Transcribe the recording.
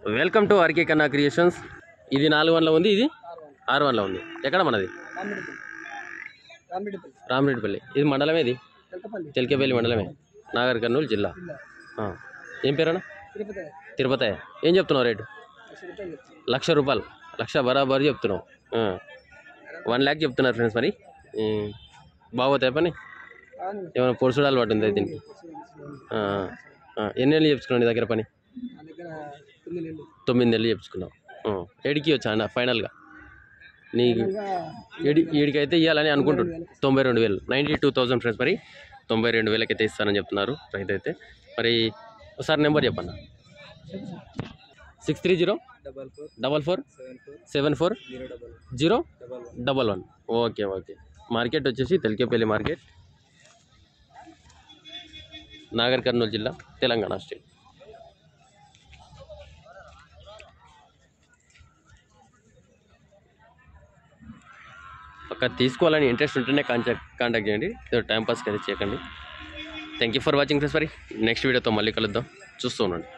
Welcome to RK Kanna creations ఇది నాలుగు వందల ఉంది ఇది ఆరు వందల ఉంది ఎక్కడ మనది రామిరెడ్డిపల్లి రామిరెడ్డిపల్లి రామరెడ్డిపల్లి ఇది మండలమే ఇది తెలకపల్లి తెలికేపల్లి మండలమే నాగర్ కర్నూలు జిల్లా జిల్లా ఆ. ఏం పేరన్నా తిరుపతి తిరుపతి ఏం చెప్తున్నావు రేటు లక్ష రూపాయలు చెప్తాను లక్ష రూపాయలు లక్ష బరాబర్ చెప్తున్నావు ఆ. వన్ ల్యాక్ చెప్తున్నారు ఫ్రెండ్స్ మరి ఉమ్. బాగోతాయి పని అవును ఏమైనా పొడుసుడాలు పట్టింది దీనికి ఆ, ఆ. ఎన్ని నెలలు చెప్పుకున్నావు నీ దగ్గర పని నా దగ్గర తొమ్మిది నెలలు తొమ్మిది నెలలు చెప్పుకున్నావు ఆ. ఏడికి వచ్చా అన్న ఫైనల్గా నీకు ఇంకా ఏడి ఏడికైతే ఇవ్వాలని అనుకుంటున్నాను తొంభై రెండు వేలు నైంటీ టూ థౌసండ్ ఫ్రెండ్స్ మరి తొంభై రెండు వేలకి అయితే ఇస్తానని చెప్తున్నారు రైతు అయితే మరి ఒకసారి నెంబర్ చెప్పన్న six three zero double four double four seven four seven four zero double zero double one double one okay okay market వచ్చేసి తెలికేపల్లి మార్కెట్ నాగర్ కర్నూలు జిల్లా తెలంగాణ స్టేట్ పక్క తీసుకోవాలని ఇంట్రెస్ట్ ఉంటేనే కాంటాక్ట్ కాంటాక్ట్ చేయండి ఏదో టైం పాస్కి అయితే చేయకండి thank you for watching friends మరి నెక్స్ట్ వీడియోతో మళ్ళీ కలుద్దాం చూస్తూ ఉండండి